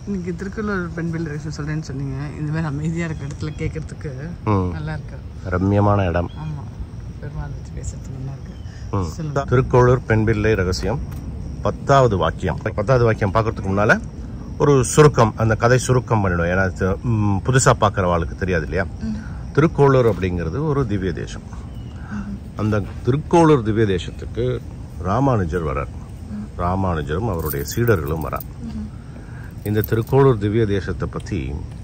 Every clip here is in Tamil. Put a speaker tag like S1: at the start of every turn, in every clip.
S1: இன்னைக்கு திருக்குறள் பெண் பிள்ளை ரேஷன் சொல்றேன்னு சொன்னீங்க இந்த மாதிரி அமைதியா இருக்க இடத்துல கேட்கறதுக்கு
S2: ம்
S1: நல்லா இருக்கு
S2: ரம்யமான இடம்
S1: ஆமா பெருமாள் வச்சு பேசுறதுக்கு நல்லா இருக்கு
S2: ம்.
S1: சொல்லுங்க
S2: திருக்கோளூர் பெண்பிள்ளை ரகசியம் பத்தாவது வாக்கியம் பத்தாவது வாக்கியம் பார்க்கறதுக்கு முன்னால ஒரு சுருக்கம் அந்த கதை சுருக்கம் பண்ணிடும் ஏன்னா இது, ம், புதுசா பார்க்குறவாளுக்கு தெரியாது இல்லையா திருக்கோளூர் அப்படிங்கிறது ஒரு திவ்ய தேசம் அந்த திருக்கோளூர் திவ்ய தேசத்துக்கு ராமானுஜர் வரார் ராமானுஜரும் அவருடைய சீடர்களும் வரார் இந்த திருக்கோளூர் திவ்ய தேசத்தை பற்றி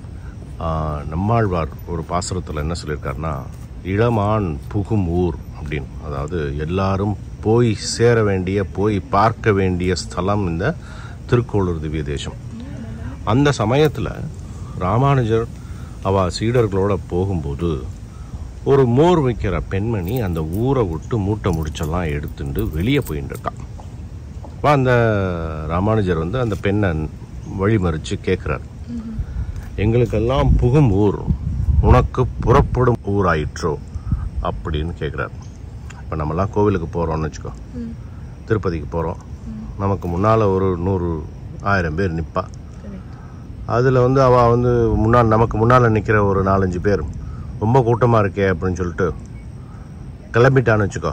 S2: நம்மாழ்வார் ஒரு பாசுரத்தில் என்ன சொல்லியிருக்காருன்னா இளமான் புகும் ஊர் அப்படின்னு அதாவது எல்லாரும் போய் சேர வேண்டிய போய் பார்க்க வேண்டிய ஸ்தலம் இந்த திருக்கோளூர் திவ்ய தேசம் அந்த சமயத்தில் ராமானுஜர் அவ சீடர்களோட போகும்போது ஒரு மோர் வைக்கிற பெண்மணி அந்த ஊரை விட்டு மூட்டை முடிச்செல்லாம் எடுத்துட்டு வெளியே போயிட்டு இருக்கான் அப்ப அந்த ராமானுஜர் வந்து அந்த பெண்ணை வழிமறிச்சு கேட்குறார் எங்களுக்கெல்லாம் புகும் ஊர் உனக்கு புறப்படும் ஊராயிற்றோ அப்படின்னு கேட்குறார் இப்போ நம்மலாம் கோவிலுக்கு போகிறோம்னு வச்சுக்கோ திருப்பதிக்கு போகிறோம் நமக்கு முன்னால் ஒரு நூறு ஆயிரம் பேர் நிற்பா அதில் வந்து அவள் வந்து முன்னால் நமக்கு முன்னால் நிற்கிற ஒரு நாலஞ்சு பேர் ரொம்ப கூட்டமாக இருக்கே அப்படின்னு சொல்லிட்டு கிளம்பிட்டான்னு வச்சுக்கோ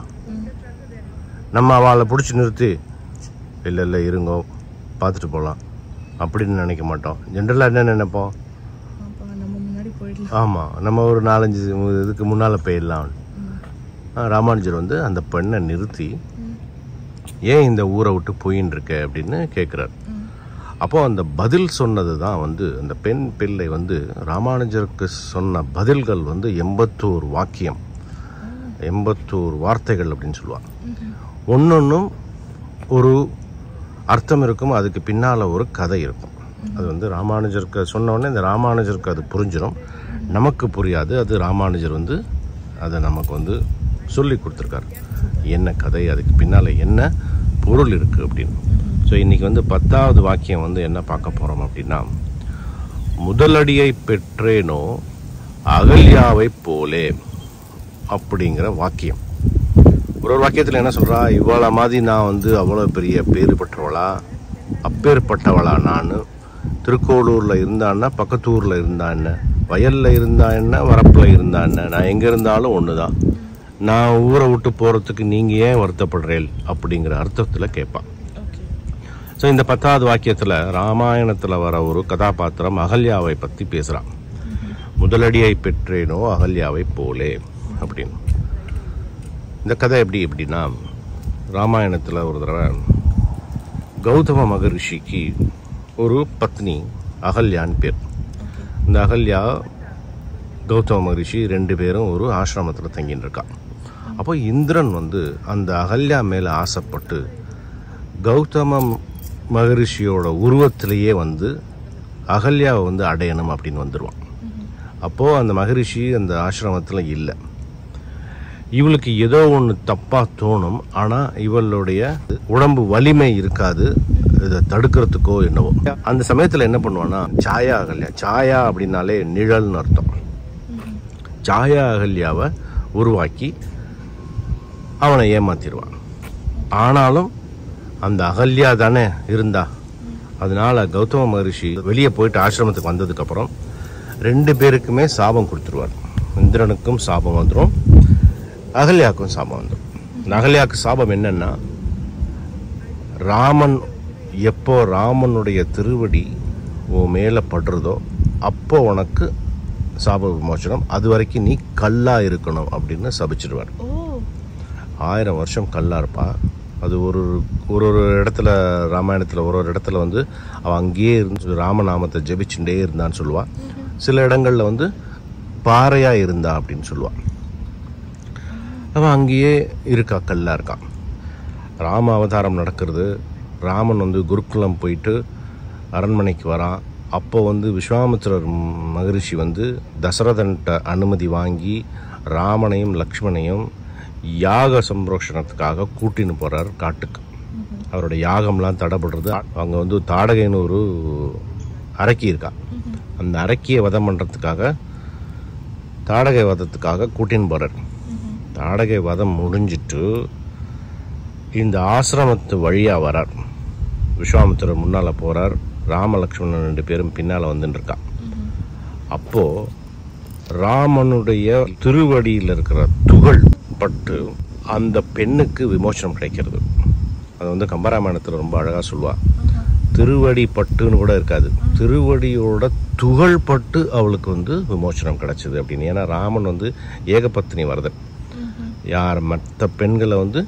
S2: நம்ம அவளை பிடிச்சி நிறுத்தி இல்லை இல்லை இருங்கோ பார்த்துட்டு போகலாம் அப்படின்னு நினைக்க மாட்டோம் ஜென்ரலாக என்ன நினைப்போம்
S1: அப்போ நம்ம முன்னாடி போயிடலாம்
S2: ஆமாம் நம்ம ஒரு நாலஞ்சு இதுக்கு முன்னால் போயிடலாம் ஆ, ராமானுஜர் வந்து அந்த பெண்ணை நிறுத்தி ஏன் இந்த ஊரை விட்டு போயின்னு இருக்க அப்படின்னு கேட்குறாரு அப்போ அந்த பதில் சொன்னது தான் வந்து அந்த பெண் பிள்ளை வந்து ராமானுஜருக்கு சொன்ன பதில்கள் வந்து எண்பத்தோரு வாக்கியம் எண்பத்தோரு வார்த்தைகள் அப்படின்னு சொல்லுவாங்க ஒன்னொன்னும் ஒரு அர்த்தம் இருக்கும் அதுக்கு பின்னால் ஒரு கதை இருக்கும் அது வந்து ராமானுஜருக்கு சொன்ன உடனே இந்த ராமானுஜருக்கு அது புரிஞ்சிடும் நமக்கு புரியாது அது ராமானுஜர் வந்து அதை நமக்கு வந்து சொல்லி கொடுத்துருக்காரு என்ன கதை அதுக்கு பின்னால் என்ன பொருள் இருக்குது அப்படின்னு ஸோ இன்னைக்கு வந்து பத்தாவது வாக்கியம் வந்து என்ன பார்க்க போகிறோம் அப்படின்னா முதலடியை பெற்றேனோ அகல்யாவை போலே அப்படிங்கிற வாக்கியம் ஒரு ஒரு வாக்கியத்தில் என்ன சொல்றா இவ்வளோ மாதிரி நான் வந்து அவ்வளோ பெரிய பேறு பெற்றவளா அப்பேற்பட்டவளா நான் திருக்கோளூரில் இருந்தான்னா பக்கத்து ஊரில் இருந்தா என்ன வயலில் இருந்தா என்ன வரப்பில் இருந்தா என்ன நான் எங்கே இருந்தாலும் ஒன்று தான் நான் ஊரை விட்டு போகிறதுக்கு நீங்கள் ஏன் வருத்தப்படுறேன் அப்படிங்கிற அர்த்தத்தில் கேட்பான்
S1: ஓகே
S2: ஸோ இந்த பத்தாவது வாக்கியத்தில் ராமாயணத்தில் வர ஒரு கதாபாத்திரம் அகல்யாவை பற்றி பேசுகிறான் முதலடியை பெற்றேனோ அகல்யாவை போலே அப்படின்னு இந்த கதை எப்படி எப்படின்னா ராமாயணத்தில் ஒரு தடவை கௌதம மகரிஷிக்கு ஒரு பத்னி அகல்யான்னு பேர் இந்த அகல்யா கௌதம மகரிஷி ரெண்டு பேரும் ஒரு ஆசிரமத்தில் தங்கின்னு இருக்கா அப்போ இந்திரன் வந்து அந்த அகல்யா மேலே ஆசைப்பட்டு கௌதம மகரிஷியோட உருவத்திலேயே வந்து அகல்யாவை வந்து அடையணும் அப்படின்னு வந்துடுவான் அப்போது அந்த மகரிஷி அந்த ஆசிரமத்தில் இல்லை இவளுக்கு ஏதோ ஒன்று தப்பாக தோணும் ஆனால் இவளுடைய உடம்பு வலிமை இருக்காது இதை தடுக்கிறதுக்கோ என்னவோ அந்த சமயத்தில் என்ன பண்ணுவான்னா சாயா அகல்யா சாயா அப்படின்னாலே நிழல்னு அர்த்தம் சாயா அகல்யாவை உருவாக்கி அவனை ஏமாத்திடுவான் ஆனாலும் அந்த அகல்யா தானே இருந்தா அதனால கௌதம மகரிஷி வெளியே போயிட்டு ஆசிரமத்துக்கு வந்ததுக்கப்புறம் ரெண்டு பேருக்குமே சாபம் கொடுத்துருவார் இந்திரனுக்கும் சாபம் வந்துடும் அகல்யாவுக்கும் சாபம் வந்துடும் இந்த அகல்யாவுக்கு சாபம் என்னன்னா ராமன் எப்போ ராமனுடைய திருவடி உன் மேலே படுறதோ அப்போ உனக்கு சாப விமோசனம் அது வரைக்கும் நீ கல்லா இருக்கணும் அப்படின்னு சபிச்சிடுவார்
S1: ஓ
S2: ஆயிரம் வருஷம் கல்லா இருப்பா அது ஒரு ஒரு ஒரு இடத்துல ராமாயணத்தில் ஒரு ஒரு இடத்துல வந்து அவள் அங்கேயே இருந்து ராமநாமத்தை ஜெபிச்சுட்டே இருந்தான்னு சொல்லுவாள் சில இடங்களில் வந்து பாறையாக இருந்தா அப்படின்னு சொல்லுவாள் அவன் அங்கேயே இருக்கா கல்லா இருக்கான் ராம அவதாரம் நடக்கிறது ராமன் வந்து குருகுலம் போயிட்டு அரண்மனைக்கு வரான் அப்போ வந்து விஸ்வாமித்திரர் ம், மகரிஷி வந்து தசரதன்ட்ட அனுமதி வாங்கி ராமனையும் லக்ஷ்மணையும் யாக சம்பரோஷணத்துக்காக கூட்டின்னு போறார் காட்டுக்கு அவருடைய யாகம்லாம் தடைபடுறது அங்கே வந்து தாடகைன்னு ஒரு அரக்கி இருக்கா அந்த அரக்கியை வதம் பண்ணுறதுக்காக தாடகை வதத்துக்காக கூட்டின்னு போறார் தாடகை வதம் முடிஞ்சிட்டு இந்த ஆசிரமத்து வழியாக வரார் விஸ்வாமித்திரர் முன்னால் போகிறார் ராம லக்ஷ்மணன் ரெண்டு பேரும் பின்னால் வந்துட்டு இருக்கான் அப்போ ராமனுடைய திருவடியில் இருக்கிற துகள் பட்டு அந்த பெண்ணுக்கு விமோசனம் கிடைக்கிறது அது வந்து கம்பராமாயணத்தில் ரொம்ப அழகாக சொல்லுவா திருவடி பட்டுன்னு கூட இருக்காது திருவடியோட துகள் பட்டு அவளுக்கு வந்து விமோசனம் கிடைச்சது அப்படின்னு ஏன்னா ராமன் வந்து ஏகபத்தினி வரதன் யார் மற்ற பெண்களை வந்து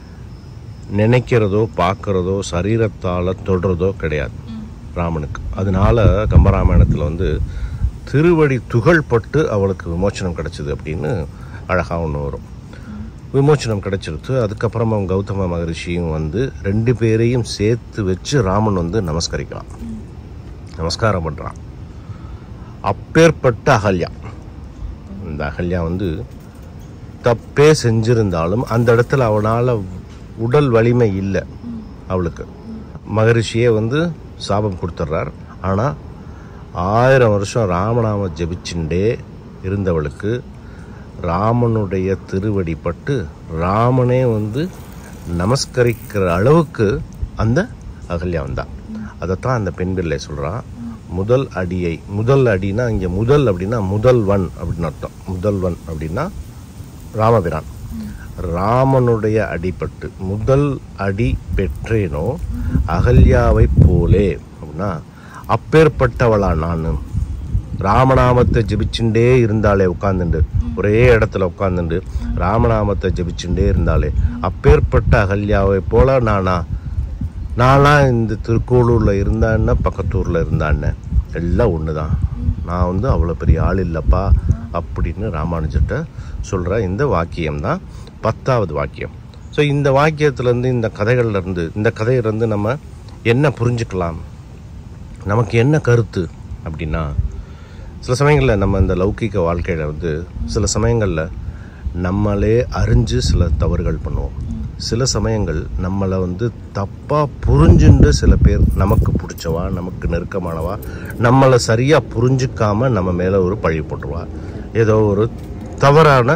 S2: நினைக்கிறதோ பார்க்கறதோ சரீரத்தால் தொடுறதோ கிடையாது ராமனுக்கு அதனால கம்பராமாயணத்தில் வந்து திருவடி துகள் பட்டு அவளுக்கு விமோசனம் கிடைச்சது அப்படின்னு அழகாக ஒன்று வரும் விமோசனம் கிடைச்சிருத்து அதுக்கப்புறம் அவன் கௌதம மகரிஷியும் வந்து ரெண்டு பேரையும் சேர்த்து வச்சு ராமன் வந்து நமஸ்கரிக்கிறான் நமஸ்காரம் பண்ணுறான் அப்பேற்பட்ட அகல்யா இந்த அகல்யா வந்து தப்பே செஞ்சிருந்தாலும் அந்த இடத்துல அவனால் உடல் வலிமை இல்லை அவளுக்கு மகரிஷியே வந்து சாபம் கொடுத்துட்றார் ஆனால் ஆயிரம் வருஷம் ராமநாம ஜெபிச்சுண்டே இருந்தவளுக்கு ராமனுடைய திருவடி பட்டு ராமனே வந்து நமஸ்கரிக்கிற அளவுக்கு அந்த அகல்யா வந்தான் அதைத்தான் அந்த பெண் பிள்ளை சொல்கிறான் முதல் அடியை முதல் அடினா இங்கே முதல் அப்படின்னா முதல்வன் அப்படின்னு அர்த்தம் முதல்வன் அப்படின்னா ராமபிரான் ராமனுடைய அடிபட்டு முதல் அடி பெற்றேனோ அகல்யாவை போலே அப்படின்னா அப்பேற்பட்டவளா நான் ராமநாமத்தை ஜெபிச்சுட்டே இருந்தாலே உட்காந்துண்டு ஒரே இடத்துல உட்காந்துண்டு ராமநாமத்தை ஜெபிச்சுட்டே இருந்தாலே அப்பேற்பட்ட அகல்யாவை போல நானா நானா இந்த திருக்கோளூரில் இருந்தான்னா பக்கத்தூரில் இருந்தான்னு எல்லாம் ஒன்று தான் நான் வந்து அவ்வளோ பெரிய ஆள் இல்லைப்பா அப்படின்னு ராமானுஜர்கிட்ட சொல்கிற இந்த வாக்கியம் தான் பத்தாவது வாக்கியம் ஸோ இந்த வாக்கியத்துலேருந்து இந்த கதைகள்லேருந்து இந்த கதையிலேருந்து நம்ம என்ன புரிஞ்சுக்கலாம் நமக்கு என்ன கருத்து அப்படின்னா சில சமயங்களில் நம்ம இந்த லௌகிக வாழ்க்கையில் வந்து சில சமயங்களில் நம்மளே அறிஞ்சு சில தவறுகள் பண்ணுவோம் சில சமயங்கள் நம்மளை வந்து தப்பாக புரிஞ்சுண்டு சில பேர் நமக்கு பிடிச்சவா நமக்கு நெருக்கமானவா நம்மளை சரியாக புரிஞ்சுக்காம நம்ம மேலே ஒரு பழி போட்டுருவா ஏதோ ஒரு தவறான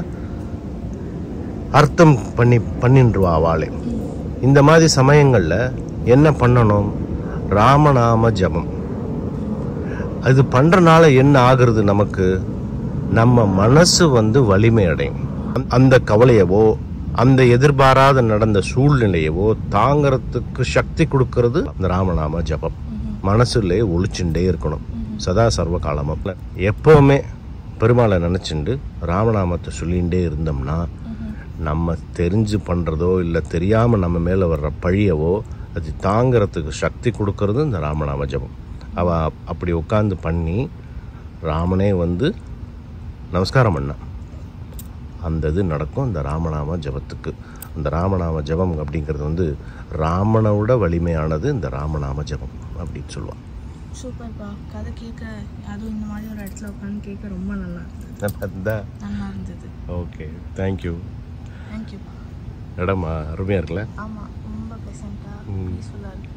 S2: அர்த்தம் பண்ணி பண்ணின்றுவா அவளே இந்த மாதிரி சமயங்களில் என்ன பண்ணணும் ராமநாம ஜபம் அது பண்ணுறனால என்ன ஆகுறது நமக்கு நம்ம மனசு வந்து வலிமை அடையும் அந்த- அந்த கவலையவோ அந்த எதிர்பாராத நடந்த சூழ்நிலையவோ தாங்கறதுக்கு சக்தி கொடுக்கறது அந்த ராமநாம ஜபம் மனசுலே ஒளிச்சுட்டே இருக்கணும் சதா சர்வ காலமும் எப்பவுமே பெருமாளை நினச்சிண்டு ராமநாமத்தை சொல்லிகிட்டே இருந்தோம்னா நம்ம தெரிஞ்சு பண்ணுறதோ இல்லை தெரியாமல் நம்ம மேலே வர்ற பழியவோ அது தாங்கிறதுக்கு சக்தி கொடுக்கறது இந்த ராமநாம ஜபம் அவ அப்படி உட்காந்து பண்ணி ராமனே வந்து நமஸ்காரம் பண்ணான் அந்த இது நடக்கும் இந்த ராமநாம ஜபத்துக்கு அந்த ராமநாம ஜபம் அப்படிங்கிறது வந்து ராமனை விட வலிமையானது இந்த ராமநாம ஜபம் அப்படின்னு சொல்லுவான்
S3: சூப்பர்ப்பா கதை கேட்க அதுவும் இந்த மாதிரி ஒரு இடத்துல உட்காந்து கேட்க ரொம்ப நல்லா இருந்தது நல்லா இருந்தது
S2: ஓகே தேங்க்யூ
S3: தேங்க்யூப்பா
S2: இடமா அருமையாக இருக்குல்ல
S3: ஆமாம் ரொம்ப ப்ளசண்ட்டாக
S2: ம்.
S3: பீஸ்ஃபுல்லாக இருக்கு